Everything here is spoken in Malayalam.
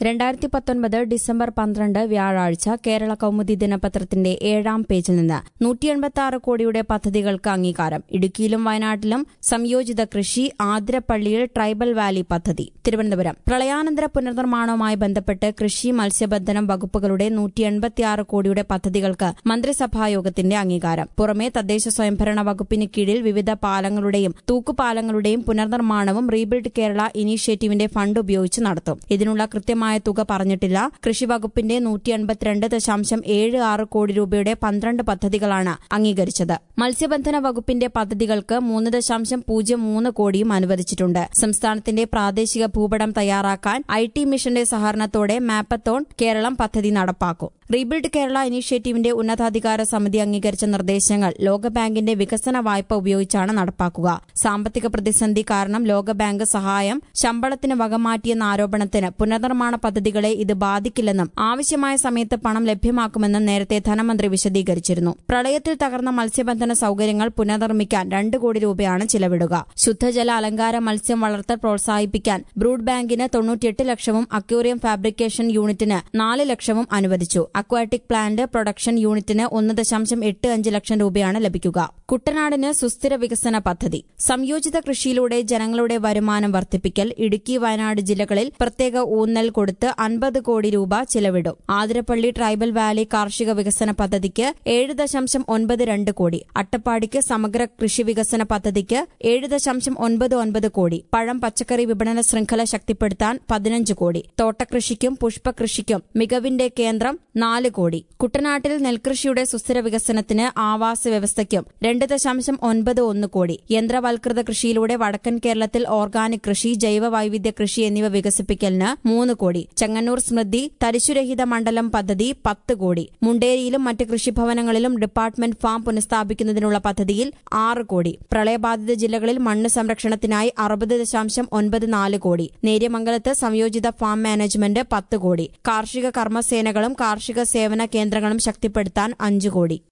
രണ്ടായിരത്തി പത്തൊൻപത് ഡിസംബർ പന്ത്രണ്ട് വ്യാഴാഴ്ച കേരള കൌമുദി ദിനപത്രത്തിന്റെ ഏഴാം പേജിൽ നിന്ന് നൂറ്റി എൺപത്തി ആറ് കോടിയുടെ പദ്ധതികൾക്ക് അംഗീകാരം ഇടുക്കിയിലും വയനാട്ടിലും സംയോജിത കൃഷി ആതിരപ്പള്ളിയിൽ ട്രൈബൽ വാലി പദ്ധതി തിരുവനന്തപുരം പ്രളയാനന്തര പുനർനിർമ്മാണവുമായി ബന്ധപ്പെട്ട് കൃഷി മത്സ്യബന്ധനം വകുപ്പുകളുടെ നൂറ്റി എൺപത്തിയാറ് കോടിയുടെ പദ്ധതികൾക്ക് മന്ത്രിസഭായോഗത്തിന്റെ അംഗീകാരം പുറമെ തദ്ദേശ സ്വയംഭരണ വകുപ്പിന് കീഴിൽ വിവിധ പാലങ്ങളുടെയും തൂക്കുപാലങ്ങളുടെയും പുനർനിർമ്മാണവും റീബിൽഡ് കേരള ഇനീഷ്യേറ്റീവിന്റെ ഫണ്ട് ഉപയോഗിച്ച് നടത്തും ഇതിനുള്ള കൃത്യമായ തുക പറഞ്ഞിട്ടില്ല കൃഷി വകുപ്പിന്റെ നൂറ്റി എൺപത്തിരണ്ട് ദശാംശം ഏഴ് ആറ് കോടി രൂപയുടെ പന്ത്രണ്ട് പദ്ധതികളാണ് അംഗീകരിച്ചത് മത്സ്യബന്ധന വകുപ്പിന്റെ പദ്ധതികൾക്ക് മൂന്ന് ദശാംശം പൂജ്യം മൂന്ന് കോടിയും അനുവദിച്ചിട്ടുണ്ട് സംസ്ഥാനത്തിന്റെ പ്രാദേശിക ഭൂപടം തയ്യാറാക്കാൻ ഐ ടി മിഷന്റെ സഹകരണത്തോടെ മാപ്പത്തോൺ കേരളം പദ്ധതി നടപ്പാക്കും റീബിൽഡ് കേരള ഇനീഷ്യേറ്റീവിന്റെ ഉന്നതാധികാര സമിതി അംഗീകരിച്ച നിർദ്ദേശങ്ങൾ ലോകബാങ്കിന്റെ വികസന വായ്പ ഉപയോഗിച്ചാണ് നടപ്പാക്കുക സാമ്പത്തിക പ്രതിസന്ധി കാരണം ലോകബാങ്ക് സഹായം ശമ്പളത്തിന് വകമാറ്റിയെന്ന ആരോപണത്തിന് പുനർനിർമ്മാണ പദ്ധതികളെ ഇത് ബാധിക്കില്ലെന്നും ആവശ്യമായ സമയത്ത് പണം ലഭ്യമാക്കുമെന്നും നേരത്തെ ധനമന്ത്രി വിശദീകരിച്ചിരുന്നു പ്രളയത്തിൽ തകർന്ന മത്സ്യബന്ധന സൌകര്യങ്ങൾ പുനർനിർമ്മിക്കാൻ രണ്ട് കോടി രൂപയാണ് ചിലവിടുക ശുദ്ധജല അലങ്കാര മത്സ്യം വളർത്തൽ പ്രോത്സാഹിപ്പിക്കാൻ ബ്രൂഡ് ബാങ്കിന് തൊണ്ണൂറ്റിയെട്ട് ലക്ഷവും അക്വേറിയം ഫാബ്രിക്കേഷൻ യൂണിറ്റിന് നാല് ലക്ഷവും അനുവദിച്ചു അക്വാറ്റിക് പ്ലാന്റ് പ്രൊഡക്ഷൻ യൂണിറ്റിന് ഒന്ന് ദശാംശം എട്ട് അഞ്ച് ലക്ഷം രൂപയാണ് ലഭിക്കുക കുട്ടനാടിന് സുസ്ഥിര വികസന പദ്ധതി സംയോജിത കൃഷിയിലൂടെ ജനങ്ങളുടെ വരുമാനം വർദ്ധിപ്പിക്കൽ ഇടുക്കി വയനാട് ജില്ലകളിൽ പ്രത്യേക ഊന്നൽ കൊടുത്ത് അൻപത് കോടി രൂപ ചിലവിടും ആതിരപ്പള്ളി ട്രൈബൽ വാലി കാർഷിക വികസന പദ്ധതിക്ക് ഏഴ് ദശാംശം ഒൻപത് രണ്ട് കോടി അട്ടപ്പാടിക്ക് സമഗ്ര കൃഷി വികസന പദ്ധതിക്ക് ഏഴ് ദശാംശം ഒൻപത് ഒൻപത് കോടി പഴം പച്ചക്കറി വിപണന ശൃംഖല ശക്തിപ്പെടുത്താൻ പതിനഞ്ച് കോടി തോട്ടകൃഷിക്കും പുഷ്പകൃഷിക്കും മികവിന്റെ കേന്ദ്രം നാല് കോടി കുട്ടനാട്ടിൽ നെൽകൃഷിയുടെ സുസ്ഥിര വികസനത്തിന് ആവാസ വ്യവസ്ഥയ്ക്കും രണ്ട് ദശാംശം ഒൻപത് ഒന്ന് കോടി യന്ത്രവൽകൃത കൃഷിയിലൂടെ വടക്കൻ കേരളത്തിൽ ഓർഗാനിക് കൃഷി ജൈവ വൈവിധ്യ കൃഷി എന്നിവ വികസിപ്പിക്കലിന് മൂന്ന് കോടി ചെങ്ങന്നൂർ സ്മൃതി തരിശുരഹിത മണ്ഡലം പദ്ധതി പത്ത് കോടി മുണ്ടേരിയിലും മറ്റ് കൃഷിഭവനങ്ങളിലും ഡിപ്പാർട്ട്മെന്റ് ഫാം പുനഃസ്ഥാപിക്കുന്നതിനുള്ള പദ്ധതിയിൽ ആറ് കോടി പ്രളയബാധിത ജില്ലകളിൽ മണ്ണ് സംരക്ഷണത്തിനായി അറുപത് ദശാംശം ഒൻപത് നാല് കോടി നേര്യമംഗലത്ത് സംയോജിത ഫാം മാനേജ്മെന്റ് പത്ത് കോടി കാർഷിക കർമ്മസേനകളും കാർഷിക സേവന കേന്ദ്രങ്ങളും ശക്തിപ്പെടുത്താൻ അഞ്ച് കോടി